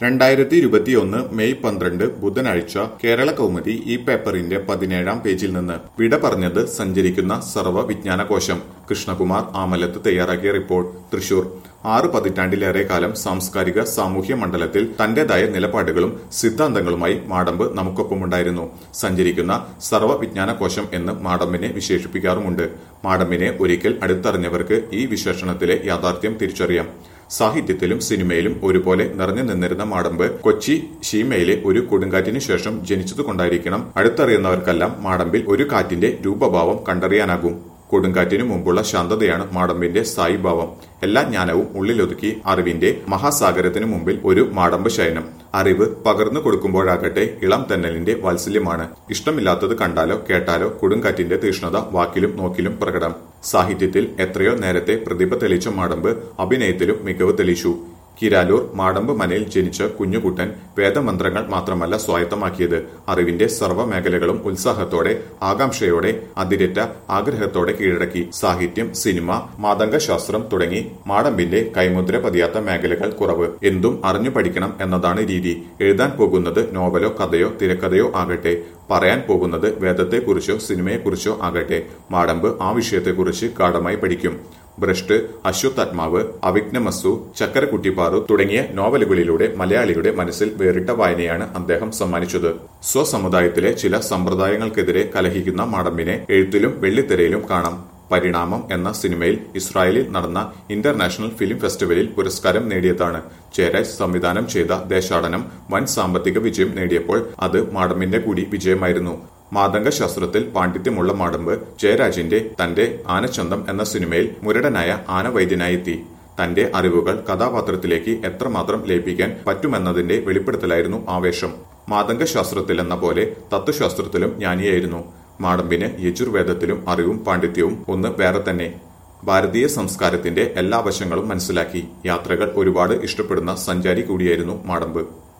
രണ്ടായിരത്തി ഇരുപത്തിയൊന്ന് മെയ് പന്ത്രണ്ട് ബുധനാഴ്ച കേരള കൗമുദി ഈ പേപ്പറിന്റെ പതിനേഴാം പേജിൽ നിന്ന് വിട പറഞ്ഞത് സഞ്ചരിക്കുന്ന സർവ്വ വിജ്ഞാനകോശം കൃഷ്ണകുമാർ ആമലത്ത് തയ്യാറാക്കിയ റിപ്പോർട്ട് തൃശൂർ ആറ് പതിറ്റാണ്ടിലേറെ കാലം സാംസ്കാരിക സാമൂഹ്യ മണ്ഡലത്തിൽ തന്റേതായ നിലപാടുകളും സിദ്ധാന്തങ്ങളുമായി മാടമ്പ് നമുക്കൊപ്പമുണ്ടായിരുന്നു സഞ്ചരിക്കുന്ന സർവ്വ വിജ്ഞാനകോശം എന്ന് മാടമ്പിനെ വിശേഷിപ്പിക്കാറുമുണ്ട് മാടമ്പിനെ ഒരിക്കൽ അടുത്തറിഞ്ഞവർക്ക് ഈ വിശേഷണത്തിലെ യാഥാർത്ഥ്യം തിരിച്ചറിയാം സാഹിത്യത്തിലും സിനിമയിലും ഒരുപോലെ നിറഞ്ഞു നിന്നിരുന്ന മാടമ്പ് കൊച്ചി ഷീമയിലെ ഒരു കൊടുങ്കാറ്റിന് ശേഷം ജനിച്ചതുകൊണ്ടായിരിക്കണം അടുത്തറിയുന്നവർക്കെല്ലാം മാടമ്പിൽ ഒരു കാറ്റിന്റെ രൂപഭാവം കണ്ടറിയാനാകും കൊടുങ്കാറ്റിനു മുമ്പുള്ള ശാന്തതയാണ് മാടമ്പിന്റെ സ്ഥായിഭാവം എല്ലാ ജ്ഞാനവും ഉള്ളിലൊതുക്കി അറിവിന്റെ മഹാസാഗരത്തിനു മുമ്പിൽ ഒരു മാടമ്പ് ശയനം അറിവ് പകർന്നു കൊടുക്കുമ്പോഴാകട്ടെ ഇളം തെന്നലിന്റെ വാത്സല്യമാണ് ഇഷ്ടമില്ലാത്തത് കണ്ടാലോ കേട്ടാലോ കൊടുങ്കാറ്റിന്റെ തീഷ്ണത വാക്കിലും നോക്കിലും പ്രകടം സാഹിത്യത്തിൽ എത്രയോ നേരത്തെ പ്രതിഭ തെളിയിച്ച മാടമ്പ് അഭിനയത്തിലും മികവ് തെളിയിച്ചു കിരാലൂർ മാടമ്പ് മനയിൽ ജനിച്ച കുഞ്ഞുകുട്ടൻ വേദമന്ത്രങ്ങൾ മാത്രമല്ല സ്വായത്തമാക്കിയത് അറിവിന്റെ സർവ്വ മേഖലകളും ഉത്സാഹത്തോടെ ആകാംക്ഷയോടെ അതിരറ്റ ആഗ്രഹത്തോടെ കീഴടക്കി സാഹിത്യം സിനിമ മാതംഗശാസ്ത്രം തുടങ്ങി മാടമ്പിന്റെ കൈമുദ്ര പതിയാത്ത മേഖലകൾ കുറവ് എന്തും അറിഞ്ഞു പഠിക്കണം എന്നതാണ് രീതി എഴുതാൻ പോകുന്നത് നോവലോ കഥയോ തിരക്കഥയോ ആകട്ടെ പറയാൻ പോകുന്നത് വേദത്തെക്കുറിച്ചോ സിനിമയെക്കുറിച്ചോ ആകട്ടെ മാടമ്പ് ആ വിഷയത്തെക്കുറിച്ച് ഗാഠമായി പഠിക്കും ഭ്രഷ്ട് അശ്വത്താത്മാവ് അവിഘ്നമസ്സു ചക്കരക്കുട്ടിപ്പാറു തുടങ്ങിയ നോവലുകളിലൂടെ മലയാളിയുടെ മനസ്സിൽ വേറിട്ട വായനയാണ് അദ്ദേഹം സമ്മാനിച്ചത് സ്വസമുദായത്തിലെ ചില സമ്പ്രദായങ്ങൾക്കെതിരെ കലഹിക്കുന്ന മാടമ്പിനെ എഴുത്തിലും വെള്ളിത്തിരയിലും കാണാം പരിണാമം എന്ന സിനിമയിൽ ഇസ്രായേലിൽ നടന്ന ഇന്റർനാഷണൽ ഫിലിം ഫെസ്റ്റിവലിൽ പുരസ്കാരം നേടിയതാണ് ജയരാജ് സംവിധാനം ചെയ്ത ദേശാടനം വൻ സാമ്പത്തിക വിജയം നേടിയപ്പോൾ അത് മാടമ്പിന്റെ കൂടി വിജയമായിരുന്നു മാതംഗശാസ്ത്രത്തിൽ പാണ്ഡിത്യമുള്ള മാടമ്പ് ജയരാജിന്റെ തന്റെ ആനച്ചന്തം എന്ന സിനിമയിൽ മുരടനായ ആനവൈദ്യനായെത്തി തന്റെ അറിവുകൾ കഥാപാത്രത്തിലേക്ക് എത്രമാത്രം ലയിപ്പിക്കാൻ പറ്റുമെന്നതിന്റെ വെളിപ്പെടുത്തലായിരുന്നു ആവേശം മാതംഗശാസ്ത്രത്തിലെന്ന പോലെ തത്വശാസ്ത്രത്തിലും ജ്ഞാനിയായിരുന്നു മാടമ്പിന് യജുർവേദത്തിലും അറിവും പാണ്ഡിത്യവും ഒന്ന് വേറെ തന്നെ ഭാരതീയ സംസ്കാരത്തിന്റെ എല്ലാ വശങ്ങളും മനസ്സിലാക്കി യാത്രകൾ ഒരുപാട് ഇഷ്ടപ്പെടുന്ന സഞ്ചാരി കൂടിയായിരുന്നു മാടമ്പ്